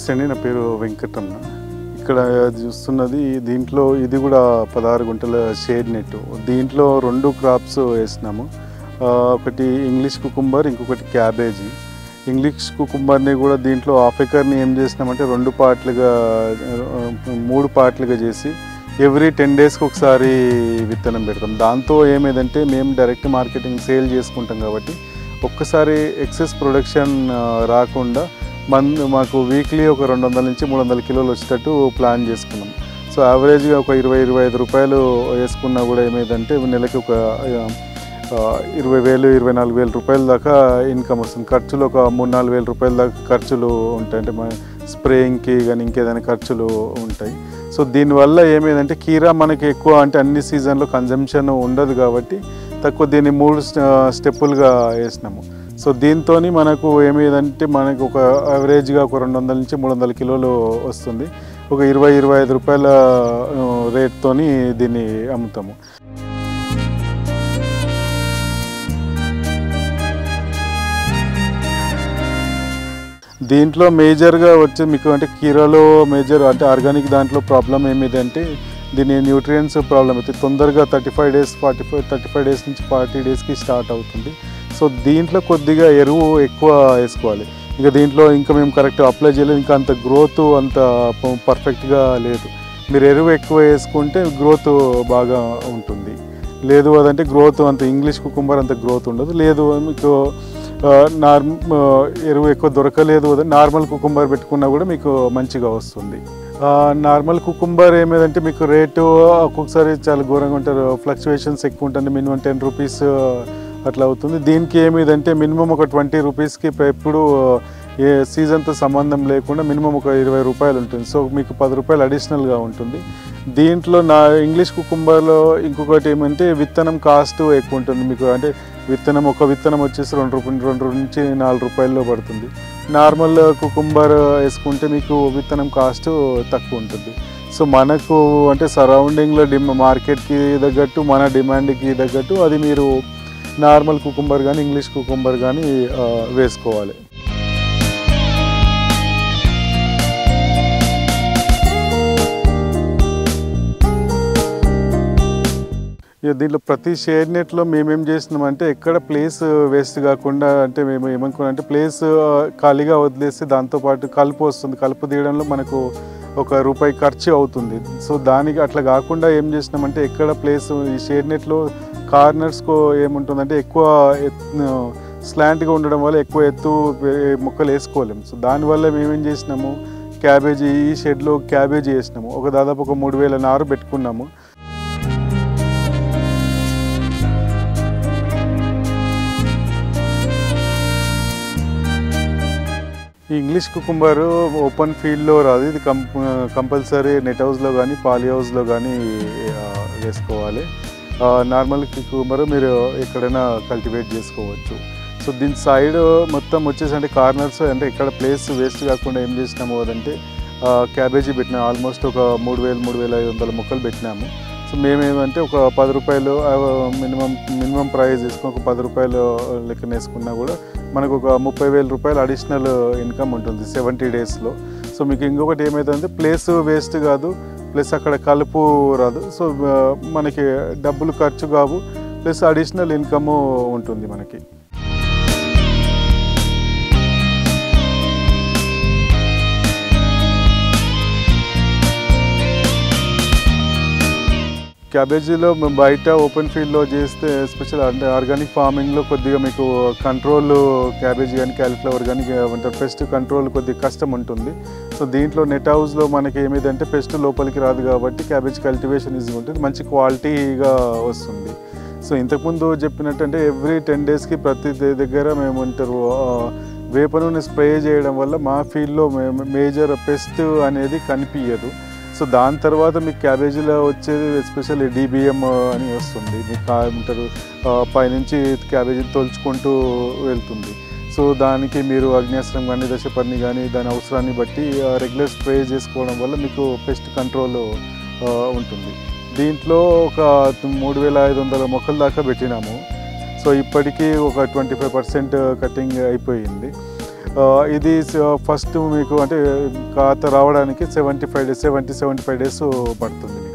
నమస్తే అండి నా పేరు వెంకటరమణ ఇక్కడ చూస్తున్నది దీంట్లో ఇది కూడా పదహారు గుంటల షేడ్ నెట్ దీంట్లో రెండు క్రాప్స్ వేసినాము ఆ, ఒకటి ఇంగ్లీష్ కుకుంబర్ ఇంకొకటి క్యాబేజీ ఇంగ్లీష్ కుకుంబర్ని కూడా దీంట్లో హాఫ్ ఎకర్ని ఏం చేసినామంటే రెండు పార్ట్లుగా ఆ, మూడు పార్ట్లుగా చేసి ఎవ్రీ టెన్ డేస్కి ఒకసారి విత్తనం పెడతాం దాంతో ఏమేదంటే మేము డైరెక్ట్ మార్కెటింగ్ సేల్ చేసుకుంటాం కాబట్టి ఒక్కసారి ఎక్సెస్ ప్రొడక్షన్ ఆ, రాకుండా మన్ మాకు వీక్లీ ఒక రెండు వందల నుంచి మూడు వందల కిలోలు వచ్చేటట్టు ప్లాన్ చేసుకున్నాం సో యావరేజ్గా ఒక ఇరవై ఇరవై ఐదు రూపాయలు వేసుకున్నా కూడా ఏమైందంటే నెలకి ఒక ఆ, ఇరవై వేలు ఇరవై నాలుగు వేల రూపాయల దాకా ఇన్కమ్ వస్తుంది ఖర్చులు ఒక మూడు నాలుగు వేల రూపాయల దాకా ఖర్చులు ఉంటాయి అంటే మన స్ప్రేయింగ్కి కానీ ఇంకేదైనా ఖర్చులు ఉంటాయి సో దీనివల్ల ఏమైందంటే కీరా మనకి ఎక్కువ అంటే అన్ని సీజన్లో కన్జంప్షన్ ఉండదు కాబట్టి తక్కువ దీన్ని మూడు స్ట- స్టెప్పులుగా వేసినాము సో దీంతో మనకు ఏమైందంటే మనకు ఒక యావరేజ్గా ఒక రెండు వందల నుంచి మూడు వందల కిలోలు వస్తుంది ఒక ఇరవై ఇరవై ఐదు రూపాయల ఆ, రేట్తోని దీన్ని అమ్ముతాము దీంట్లో మేజర్గా వచ్చే మీకు అంటే కీరాలో మేజర్ అంటే ఆర్గానిక్ దాంట్లో ప్రాబ్లం ఏమిటంటే దీని న్యూట్రియన్స్ ప్రాబ్లం అయితే తొందరగా thirty five days forty five thirty five days నుంచి ఫార్టీ డేస్కి స్టార్ట్ అవుతుంది సో దీంట్లో కొద్దిగా ఎరువు ఎక్కువ వేసుకోవాలి ఇక దీంట్లో ఇంకా మేము కరెక్ట్ అప్లై చేయలేదు ఇంకా అంత గ్రోత్ అంత పర్ఫెక్ట్గా లేదు మీరు ఎరువు ఎక్కువ వేసుకుంటే గ్రోత్ బాగా ఉంటుంది లేదు అదంటే గ్రోత్ అంత ఇంగ్లీష్ కుకుంబర్ అంత గ్రోత్ ఉండదు లేదు మీకు నార్మ్ ఎరువు ఎక్కువ దొరకలేదు అదే నార్మల్ కుకుంబర్ పెట్టుకున్నా కూడా మీకు మంచిగా వస్తుంది నార్మల్ కుకుంబర్ ఏమేదంటే మీకు రేటు ఒక్కొక్కసారి చాలా ఘోరంగా ఉంటారు ఫ్లక్చువేషన్స్ ఎక్కువ ఉంటుంది మినిమం టెన్ రూపీస్ అట్లా అవుతుంది దీనికి ఏమిదంటే మినిమం ఒక ట్వంటీ రూపీస్కి ఎప్పుడు ఏ సీజన్తో సంబంధం లేకుండా మినిమం ఒక ఇరవై రూపాయలు ఉంటుంది సో మీకు పది రూపాయలు అడిషనల్గా ఉంటుంది దీంట్లో నా ఇంగ్లీష్ కుకుంబర్లో ఇంకొకటి ఏమంటే విత్తనం కాస్ట్ ఎక్కువ ఉంటుంది మీకు అంటే విత్తనం ఒక విత్తనం వచ్చేసి రెండు రూపాయలు రెండు నుంచి నాలుగు రూపాయల్లో పడుతుంది నార్మల్ కుకుంబర్ వేసుకుంటే మీకు విత్తనం కాస్ట్ తక్కువ ఉంటుంది సో మనకు అంటే సరౌండింగ్లో డిమ్ మార్కెట్కి తగ్గట్టు మన డిమాండ్కి తగ్గట్టు అది మీరు నార్మల్ కుకుంబర్ కానీ ఇంగ్లీష్ కుకుంబర్ కానీ ఆ, వేసుకోవాలి ఇక దీంట్లో ప్రతి షేడ్ నెట్లో మేమేం చేసినామంటే ఎక్కడ ప్లేస్ వేస్ట్ కాకుండా అంటే మేము ఏమనుకున్నాం అంటే ప్లేస్ ఖాళీగా వదిలేస్తే దాంతోపాటు కలుపు వస్తుంది కలుపు తీయడంలో మనకు ఒక రూపాయి ఖర్చు అవుతుంది సో దానికి అట్లా కాకుండా ఏం చేసినామంటే ఎక్కడ ప్లేస్ ఈ షేడ్ నెట్లో కార్నర్స్కో ఏముంటుందంటే ఎక్కువ స్లాంట్గా ఉండడం వల్ల ఎక్కువ ఎత్తు వే- మొక్కలు వేసుకోలేము సో దానివల్ల మేమేం చేసినాము క్యాబేజీ ఈ షెడ్లో క్యాబేజీ వేసినాము ఒక దాదాపు ఒక మూడు వేల నారు పెట్టుకున్నాము ఈ ఇంగ్లీష్ కుకుంబర్ ఓపెన్ ఫీల్డ్లో రాదు ఇది కంప్ కంపల్సరీ నెట్ హౌస్లో కానీ పాలి హౌస్లో కానీ ఆ, వేసుకోవాలి ఆ, నార్మల్ కుకుంబర్ మీరు ఎక్కడైనా కల్టివేట్ చేసుకోవచ్చు సో దీని సైడ్ మొత్తం వచ్చేసి అంటే కార్నర్స్ అంటే ఇక్కడ ప్లేస్ వేస్ట్ కాకుండా ఏం చేసినాము అదంటే ఆ, క్యాబేజీ పెట్టినాము ఆల్మోస్ట్ ఒక మూడు వేలు మూడు వేల ఐదు వందల మొక్కలు పెట్టినాము సో మేమేమంటే ఒక పది రూపాయలు మినిమం మినిమం ప్రైస్ తీసుకుని ఒక పది రూపాయలు లెక్కన వేసుకున్నా కూడా మనకు ఒక ముప్పై వేల రూపాయలు అడిషనల్ ఇన్కమ్ ఉంటుంది సెవెంటీ డేస్లో సో మీకు ఇంకొకటి ఏమవుతుందంటే ప్లేస్ వేస్ట్ కాదు ప్లస్ అక్కడ కలుపు రాదు సో ఆ, మనకి డబ్బులు ఖర్చు కావు ప్లస్ అడిషనల్ ఇన్కమ్ ఉంటుంది మనకి క్యాబేజీలో మ- బయట ఓపెన్ ఫీల్డ్లో చేస్తే ఎస్పెషల్ అంటే ఆర్గానిక్ ఫార్మింగ్లో కొద్దిగా మీకు కంట్రోల్ క్యాబేజీ కానీ క్యాలిఫ్లవర్ కానీ అంటే పెస్ట్ కంట్రోల్ కొద్దిగా కష్టం ఉంటుంది సో దీంట్లో నెట్ హౌస్లో మనకి ఏమిటంటే పెస్ట్ లోపలికి రాదు కాబట్టి క్యాబేజ్ కల్టివేషన్ ఈజీ ఉంటుంది మంచి క్వాలిటీగా వస్తుంది సో ఇంతకుముందు చెప్పినట్టు అంటే ఎవ్రీ టెన్ డేస్కి ప్రతి ద- దగ్గర మేము అంటారు ఆ, వేప నూనె స్ప్రే చేయడం వల్ల మా ఫీల్డ్లో మేజర్ పెస్ట్ అనేది కనిపించదు సో దాని తర్వాత మీకు క్యాబేజీలో వచ్చేది ఎస్పెషల్లీ డీబీఎం అని వస్తుంది మీకు కా- ఏమంటారు ఆ, పైనుంచి క్యాబేజీ తోల్చుకుంటూ వెళ్తుంది సో దానికి మీరు అగ్నేస్త్రం కానీ దశపర్ణి కానీ దాని అవసరాన్ని బట్టి రెగ్యులర్ స్ప్రే చేసుకోవడం వల్ల మీకు పెస్ట్ కంట్రోల్ ఉంటుంది దీంట్లో ఒక మూడు వేల ఐదు వందల మొక్కల దాకా పెట్టినాము సో ఇప్పటికీ ఒక ట్వంటీ ఫైవ్ పర్సెంట్ కటింగ్ అయిపోయింది ఆ, ఇది ఫస్ట్ మీకు అంటే ఖాతా రావడానికి seventy five days seventy seventy five days పడుతుంది